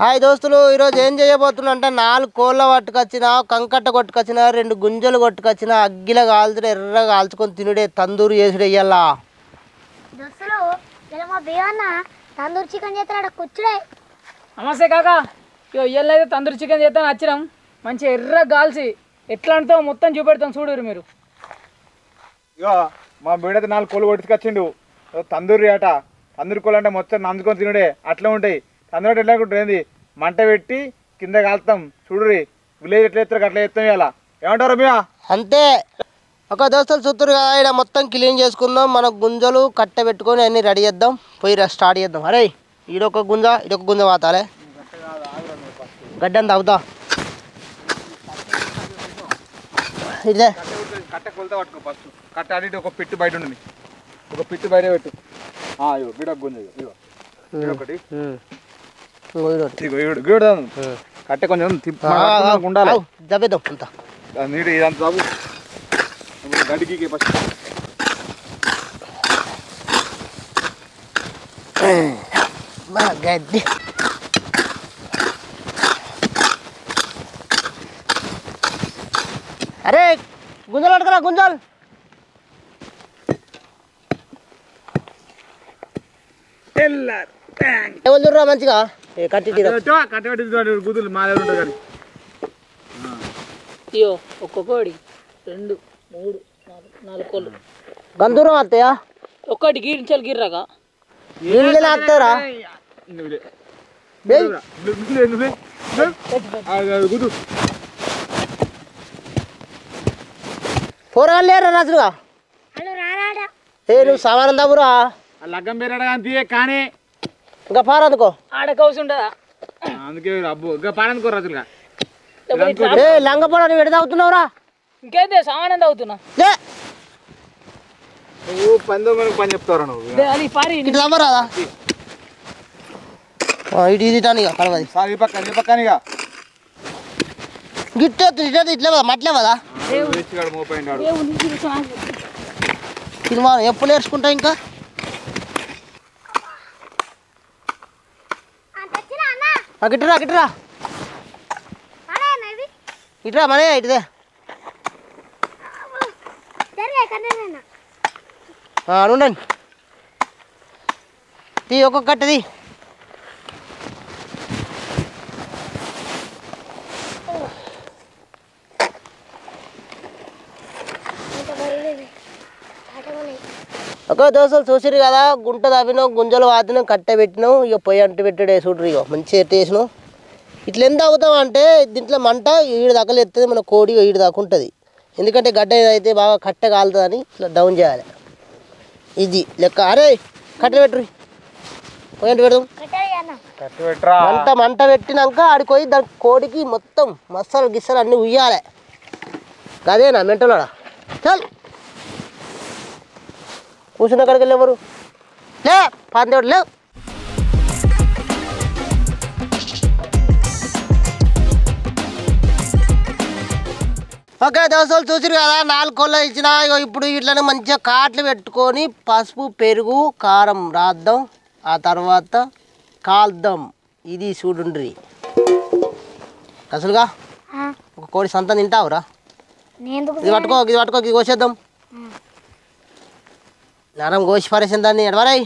Hi దోస్తులు ఈరోజు ఏం చేయబోతున్నా అంటే నాలుగు కోళ్ళ పట్టుకొచ్చిన కంకట్ట కొట్టుకొచ్చిన రెండు గుంజలు కొట్టుకొచ్చిన అగ్గిల కాల్చుడు ఎర్రగా కాల్చుకొని తినుడే తందూరు చేసుడు వెయ్యాలా దోస్తులు ఇలా మా బేవన్న తందూరి చికెన్ చేస్తాడు కూర్చుడే నమస్తే కాక ఇగో ఇయ్యాల అయితే తందూరి చికెన్ చేద్దాం వచ్చినాం మంచి ఎర్ర గాల్చి ఎట్లా అంటావు మొత్తం చూపెడతాం చూడరు మీరు ఇగో మా బీడైతే నాలుగు కోళ్ళు కొట్టుకొచ్చిండు ఇగో తందూరి అట తందూరి కోళ్ళు అంటే మొత్తం నంచుకొని తినుడే అట్లా ఉంటాయి తందూరి ఎట్లా ఉంటుంది మంట పెట్టి కింద కాలుతాం చూడురి విలేజ్ ఎట్లా ఎత్తారు అట్లా ఎత్తాం ఇలా ఏమంటారు మీయా అంతే ఒక దోస్తులు చుట్టూరు కదా ఇక్కడ మొత్తం క్లీన్ చేసుకుందాం మన గుంజలు కట్ట పెట్టుకొని అన్ని రెడీ చేద్దాం పోయి రా- స్టార్ట్ చేద్దాం అరే ఈడొక గుంజ ఇడొక గుంజ వాతాలే గడ్డని తవ్వుతా ఇదే కట్ట కొలత పట్టుకో ఫస్ట్ కట్ట అడిగి ఒక పిట్టు బయట ఉండండి ఒక పిట్టు బయట పెట్టు ఆ, ఇగో గిడ గుంజ ఇగో ఇగో ఇగో ఒకటి ఉమ్. ఇంకో ఈడొకటి. ఇగో ఇగో గిడ ఉమ్. కట్ట కొంచెం తిప్పి ఆ, ఆ, ఆ, ఉండాలి ఆగు, దబ్బేద్దాం అంతా నీటి ఇదంతా బాబు ఇప్పుడు గడికి ఫస్ట్ మన గడ్డి అరే గుంజలు అడగరా గుంజలు ఎవరు చూడరా మంచిగా ఏ కట్టి తీరా. కట్ట పెట్టి గుదులు మా దగ్గర ఉంటుంది కానీ ఇయో ఒక్కొక్కటి రెండు మూడు నాలుగు నాలుగు కోళ్ళు గందూరం వస్తాయా ఒక్కటి గీరించాలి గిర్రాగా నీళ్ళు వస్తారా నువ్వులే బేయ్ నువ్వే నువ్వే గుదు పోరగాళ్ళు లేరా రాజుగా వాళ్ళు రారాడా ఏ నువ్వు సామానం దమ్మురా ఆ లగ్గం పేరాడు కానీ కానీ ఇంకా పారనుకో ఆడ కౌసి ఉండదా అందుకే అబ్బు ఇంకా పాడనుకో రాజులుగా ఏ లంగపోడా నువ్వు ఎడ తాగుతున్నావురా ఇంకేందే సామానం అవుతున్నా లే నువ్వు పంతొమ్మిది పని చెప్తావు నువ్వు అది పారి ఇటు తమ్మరాదా ఇటు ఇది టాను ఇక కలవది సార్ ఈ పక్కన ఈ పక్కన ఇక గిట్టే ఇట్లా ఇట్లే కదా మట్లే కదా వేసిగాడు మోపోయినాడు సినిమా ఎప్పుడు నేర్చుకుంటా ఇంకా అంత వచ్చినా అన్న ఆ, గిట్టురా గిట్టురా పడేనా ఇవి ఇటురా మనే ఇటుదే జరిగే కన్నా ఆ, ఉండండి తీ ఒక్కొక్క కట్టది ఇంత బరువు ఆటమని ఒక దోశలు చూసిరు కదా గుంట తవ్వినాం గుంజలు వాతినాం కట్టె పెట్టినాం ఇక పొయ్యి అంటు పెట్టాడు చూడరు ఇక మంచిగా ఎట్టేసినాం ఇట్లా ఎంత అవుతాం అంటే దీంట్లో మంట ఈడు దాకా ఎత్తుంది మన కోడి ఈడు దాకా ఉంటుంది ఎందుకంటే గడ్డ అయితే బాగా కట్టె కాలుతుందని ఇట్లా డౌన్ చేయాలి ఇది లెక్క అరే కట్టె పెట్టుర్రి పొయ్యి అంటు పెడదాం కట్టాలి అన్న కట్టు పెట్టరా మంట మంట పెట్టినాక ఆడికి పోయి దాని కోడికి మొత్తం మసాలు గిస్సలు అన్నీ ఉయ్యాలి అదేనా మెంటలోడా చల్ కూర్చున్న కాడికి వెళ్ళి ఎవరు లే పందేవుడు లేవు ఓకే దోస్తులు చూసిరు కదా నాలుగు కోళ్ళ ఇచ్చిన ఇగో ఇప్పుడు ఇట్లనే మంచిగా కాట్లు పెట్టుకొని పసుపు పెరుగు కారం రాద్దాం ఆ తర్వాత కాల్దాం ఇది చూడుండ్రి అసలుగా ఒక కోడి సంత తింటావురా నేను ఇది పట్టుకో ఇది పట్టుకో ఇది కోసేద్దాం నరం కోసి పరేసిన దాన్ని ఎడవరాయి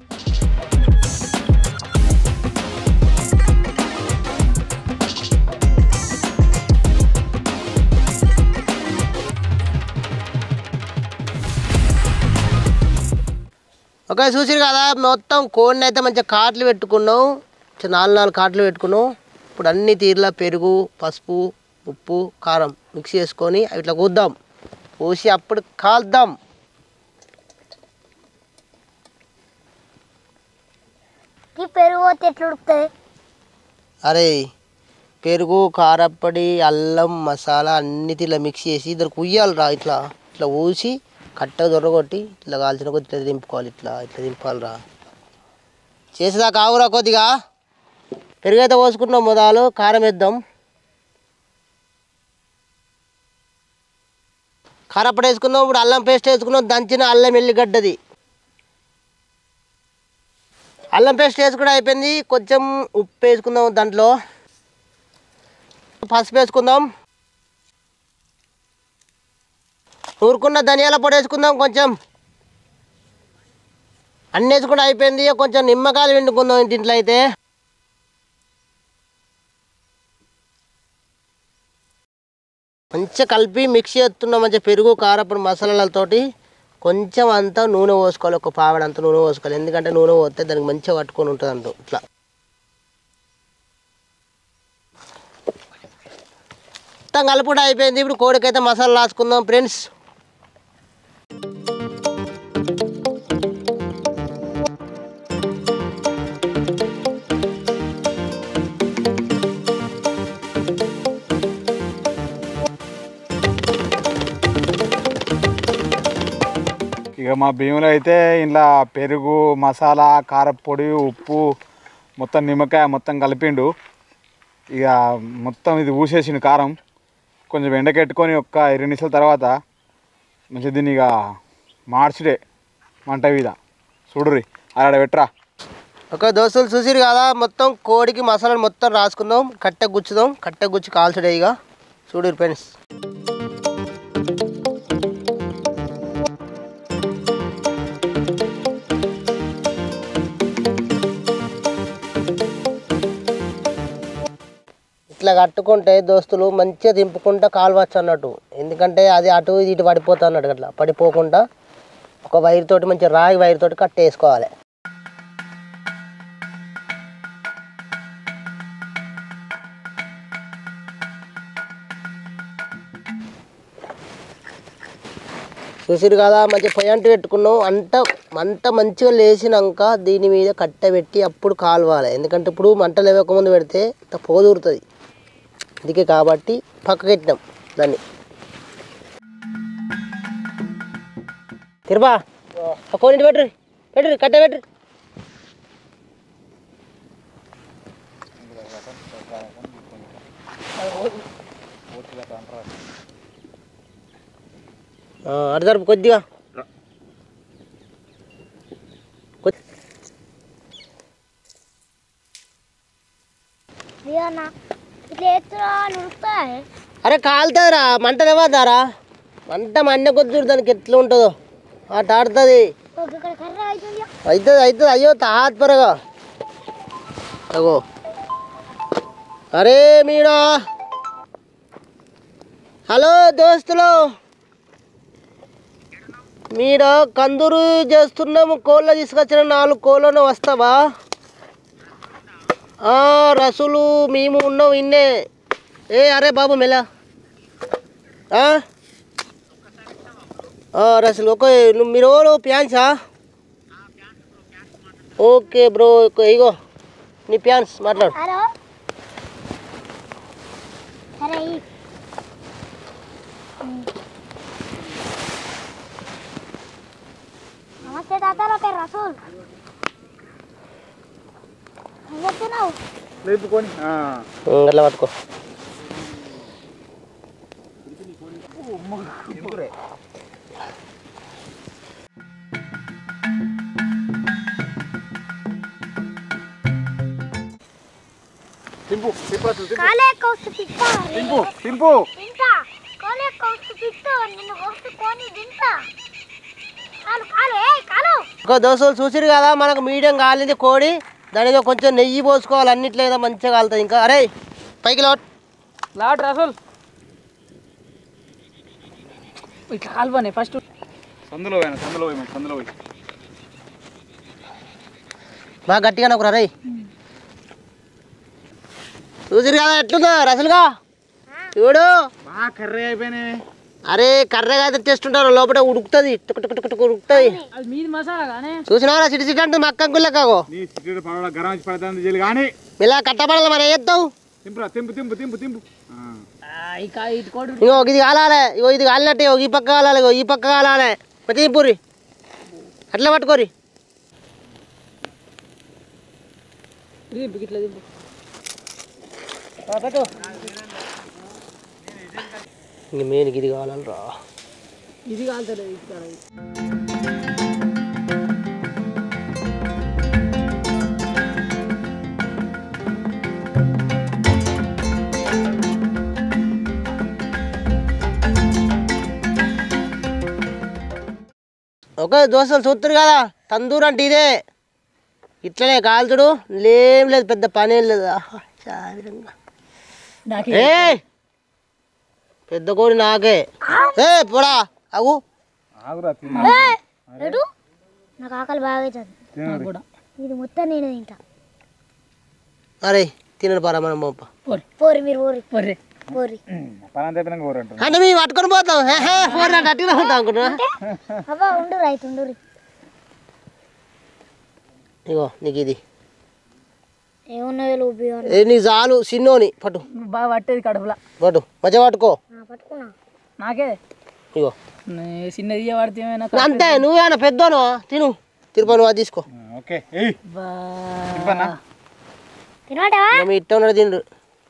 ఓకే చూసిరు కదా మొత్తం కోడిని అయితే మంచిగా కాట్లు పెట్టుకున్నాం మంచిగా నాలుగు నాలుగు కాట్లు పెట్టుకున్నాం ఇప్పుడు అన్ని తీరులా పెరుగు పసుపు ఉప్పు కారం మిక్స్ చేసుకొని అవి ఇట్లా కూద్దాం పోసి అప్పుడు కాల్దాం ఈ పెరుగు పోతే ఎట్లా ఉడుకుతుంది అరే పెరుగు కారప్పొడి అల్లం మసాలా అన్ని ఇట్లా మిక్స్ చేసి ఇద్దరు కుయ్యాలిరా ఇట్లా ఇట్లా ఊసి కట్టగా దొరగొట్టి ఇట్లా కాల్చిన కొద్ది ఇట్లా దింపుకోవాలి ఇట్లా ఇట్లా దింపాలిరా చేసేదాకా ఆవురా కొద్దిగా పెరుగు అయితే పోసుకున్నాం మొదలు కారం వేద్దాం కారప్పొడి వేసుకున్నాం ఇప్పుడు అల్లం పేస్ట్ వేసుకున్నాం దంచిన అల్లం ఎల్లిగడ్డది అల్లం పేస్ట్ వేసి కూడా అయిపోయింది కొంచెం ఉప్పు వేసుకుందాం దాంట్లో పసుపు వేసుకుందాం ఊరుకున్న ధనియాల పొడి వేసుకుందాం కొంచెం అన్నీ వేసుకుంటే అయిపోయింది కొంచెం నిమ్మకాయలు వండుకుందాం దీంట్లో అయితే మంచిగా కలిపి మిక్స్ చేస్తున్నాం మంచిగా పెరుగు కారప్పుడు మసాలాలతోటి కొంచెం అంతా నూనె పోసుకోవాలి ఒక పావడ అంత నూనె పోసుకోవాలి ఎందుకంటే నూనె పోతే దానికి మంచిగా పట్టుకొని ఉంటుంది అంటూ ఇట్లా మొత్తం కలుపుడు అయిపోయింది ఇప్పుడు కోడికైతే మసాలా రాసుకుందాం ఫ్రెండ్స్ ఇక మా బియ్యంలో అయితే ఇంట్లో పెరుగు మసాలా కారపొడి ఉప్పు మొత్తం నిమ్మకాయ మొత్తం కలిపిండు ఇక మొత్తం ఇది ఊసేసిండు కారం కొంచెం ఎండకెట్టుకొని ఒక్క ఇరవై నిమిషాల తర్వాత మంచిగా దీన్ని ఇక మార్చుడే మంట మీద చూడుర్రి ఆడ పెట్టరా ఒక దోస్తులు చూసిరు కదా మొత్తం కోడికి మసాలాలు మొత్తం రాసుకుందాం కట్టె గుచ్చుదాం కట్టె గుచ్చి కాల్చుడే ఇక చూడు ఫ్రెండ్స్ ఇట్లా కట్టుకుంటే దోస్తులు మంచిగా దింపుకుంటా కాలవచ్చు అన్నట్టు ఎందుకంటే అది అటు ఇది ఇటు పడిపోతా అన్నట్టు అట్లా పడిపోకుండా ఒక వైర్ తోటి మంచిగా రాగి వైర్ తోటి కట్టేసుకోవాలి చూసిరు కదా మంచి పొయ్యి అంటు పెట్టుకున్నాం అంట మంట మంచిగా లేచినాక దీని మీద కట్టె పెట్టి అప్పుడు కాలవాలి ఎందుకంటే ఇప్పుడు మంట లేవకముందు పెడితే ఇంత పోదూరుతుంది అందుకే కాబట్టి పక్కకి పెట్టినాం దాన్ని తిరుబా కోనింటి పెట్టరు పెట్టరు కట్టె పెట్టరు ఆ, అటు జరుపు కొద్దిగా కొద్ది- అన్న ఇట్లా ఎత్తురా నుడుస్తాయి అరే కాలుతుందిరా మంట లేవదారా మంట మండ కొద్ది చూడు దానికి ఎట్లా ఉంటుందో అటు ఆడుతుంది ఇక్కడ కర్ర అవుతుంది అవుతుంది అవుతుంది అయ్యో తాత్ పరగా అగో అరే మీడా హలో దోస్తులు మీడ కందూరు చేస్తున్నాము కోళ్ళ తీసుకొచ్చిన నాలుగు కోళ్ళను వస్తావా ఆ, రసులు మేము ఉన్నాం ఇన్నే ఏ అరే బాబు మెల్ల ఆ? ఆ, రసులు ఒక నువ్వు మీరు ఎవరు ప్యాన్సా ఓకే బ్రో ఇక- ఇగో నీ ప్యాన్స్ మాట్లాడు హలో సరే ఇయ్యి. నమస్తే తాత నా పేరు రసూల్ ఏం చెప్తున్నావు లేపుకొని ఉమ్, అట్లా పట్టుకో తింపు తింపు అసలు తింపు కాలే కౌసు పిస్తా తింపు తింపు తింటా కాలే కౌసు పిస్తా నిన్ను కోసు కొని తింటా కాలు కాలు ఏ కాలు ఒక దోశలు చూసిరు కదా మనకు మీడియం కాలింది కోడి దానిలో కొంచెం నెయ్యి పోసుకోవాలి అన్నిట్లో ఏదో మంచిగా కాలుతుంది ఇంకా అరే పైకి లోట్ లాట్ రసూల్ ఇట్లా కాల్వనే ఫస్ట్ సందులో పోయినా సందులో పోయి సందులో పోయి బాగా గట్టిగా నాకు రే చూసిరు కదా ఎట్లుందో రసలుగా చూడు బాగా కర్రీ అయిపోయినాయి అరే కర్రగా అయితే తెస్తుంటారు లోపల ఉడుకుతుంది టుక్ టుక్ టుక్ టుక్ ఉడుకుతుంది అది మీది మసాలా కానీ చూసినావా సిటి సిటి అంటే మక్కంకుల్లో కాగో నీ సిటీ పడవ గరం వచ్చి పడుతుంది జల్లి కానీ ఇలా కట్టబడాలి మరి ఏం చేస్తావు తింపురా తింపు తింపు తింపు తింపు ఆ. ఇక ఇటు కోడి ఇగో ఇది కాలాలి ఇగో ఇది కాలినట్టే ఇగో ఈ పక్క కాలాలి ఇగో ఈ పక్క కాలాలి ప్రతి పూరి అట్లా పట్టుకోరి దింపు ఇట్లా దింపు పెట్టు ఇంక మెయిన్ ఇది కావాలని రా ఇది కాలుతలేదు ఇది కాదు ఒక దోస్తులు చూస్తారు కదా తందూరు అంటే ఇదే ఇట్లనే కాల్చుడు లేం లేదు పెద్ద పని ఏం లేదు ఆహా, చావిరంగా. నాకే ఏ పెద్ద కోడి నాకే ఏ పోడా అవు ఆగురా తిను ఎడు నాకు ఆకలి బాగా అవుతుంది నాకు కూడా ఇది మొత్తం నేను తింటా అరే తినడు పరా మనం పంప పోరి పోరి మీరు పోరి పోర్రి పోరి పని అంతా అయిపోయినాక ఊరంటారు అంటే మేము పట్టుకొని పోతాం హే, హే, పోరా అట్టిగా ఉంటాం అనుకుంటున్నా అవ్వ ఉండు రైతు ఉండు ఇగో నీకు ఇది ఏమున్నాయో లోబి ఏ నీకు చాలు చిన్నోని పట్టు నువ్వు బాగా పట్టేది కడుపులా పట్టు మంచిగా పట్టుకో పట్టుకున్నా నాకే ఇగో నీ చిన్నది పడితే ఏమైనా అంతే నువ్వేనా పెద్దోను తిను తిరుపతి నువ్వు అది తీసుకో ఓకే ఏయ్ బా. తిప్పన్నా తినటా ఇక మీ ఇట్ట ఉన్నాడు తిండు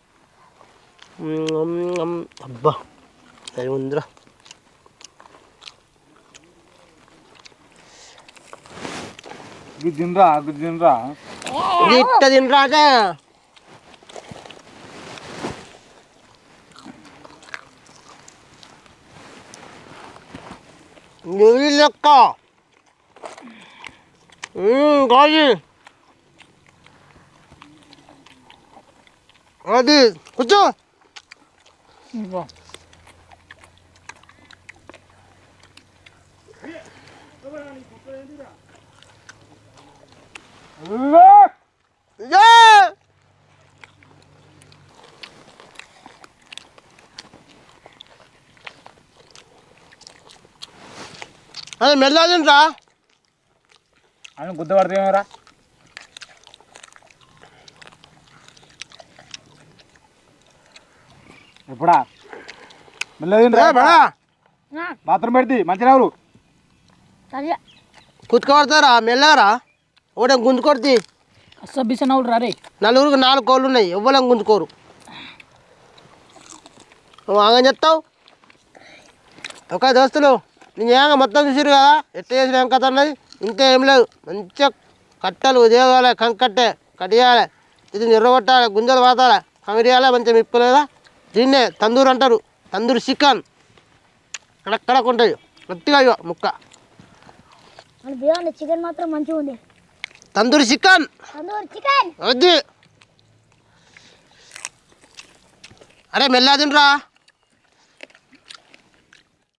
అబ్బా సరే ఉందిరా ఇది తినరా అది తినరా ఇది ఇట్ట తినరా అంటే నువ్వు లెక్క మ్మ్, కాజీ అది కూర్చో బా. ఇదే. అది మెల్లగా తింటా అని గుద్ద పడితేమరా ఎప్పుడా మెల్లగా తినరా బడా బాత్రూమ్ పెడితే మంచి రావులు సరే కుతుకబడతారా మెల్లగరా ఒకటే గుంజుకొడితే అసబ్బిసనవులు రారే నలుగురికి నాలుగు కోళ్ళు ఉన్నాయి ఎవ్వరం గుంజుకోరు నువ్వు ఆగం చెప్తావు ఒక దోస్తులు నేను ఏమో మొత్తం చూసిరు కదా ఎట్లా చేసిన ఏం కథ అన్నది ఇంకా ఏం లేదు మంచిగా కట్టలు ఉద్యోగాలి కంకట్టే కడియాలి ఇది నిర్రగొట్టాలి గుంజలు పాతాలి కమిరియాలి మంచిగా మిప్పలేదా దీన్నే తందూరు అంటారు తందూరు చికెన్ కడక్కడకు ఉంటుంది గట్టిగా ఇగో ముక్క మన బిర్యానీ చికెన్ మాత్రం మంచిగా ఉంది తందూరి చికెన్ తందూరి చికెన్ వద్దు అరే మెల్లా తినరా